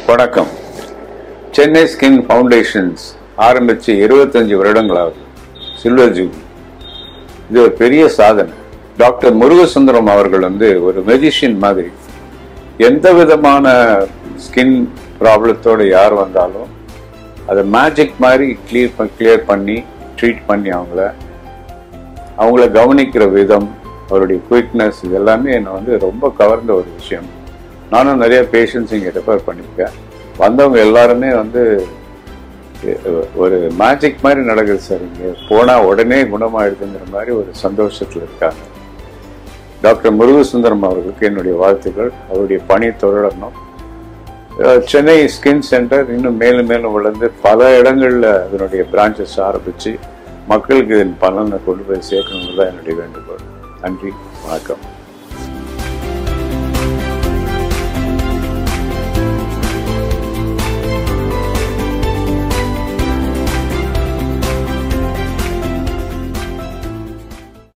வணக்கம் Chennai skin foundations ஆரம்பிச்சு இருபத்தஞ்சு வருடங்களாகுது சில்வர் ஜூப்ளி இது ஒரு பெரிய சாதனை டாக்டர் முருகசுந்தரம் அவர்கள் வந்து ஒரு மெஜிஷியன் மாதிரி எந்த விதமான ஸ்கின் ப்ராப்ளத்தோட யார் வந்தாலும் அதை மேஜிக் மாதிரி கிளியர் கிளியர் பண்ணி ட்ரீட் பண்ணி அவங்கள அவங்கள கவனிக்கிற விதம் அவருடைய குயிக்னஸ் இது எல்லாமே என்னை வந்து ரொம்ப கவர்ந்த ஒரு விஷயம் நானும் நிறைய பேஷண்ட்ஸ் இங்கே ரெஃபர் பண்ணியிருக்கேன் வந்தவங்க எல்லாருமே வந்து அஹ், ஒரு மேஜிக் மாதிரி நடக்குது சார் இங்கே போனால் உடனே குணமாயிடுதுங்கிற மாதிரி ஒரு சந்தோஷத்தில் இருக்காங்க டாக்டர் முருகசுந்தரம் அவர்களுக்கு என்னுடைய வாழ்த்துக்கள் அவருடைய பணி தொடரணும் அஹ், சென்னை ஸ்கின் சென்டர் இன்னும் மேலும் மேலும் வளர்ந்து பல இடங்களில் அதனுடைய பிரான்ச்சஸ் ஆரம்பித்து மக்களுக்கு இதன் பலனை கொண்டு போய் சேர்க்கணும்னு தான் என்னுடைய வேண்டுகோள் நன்றி வணக்கம்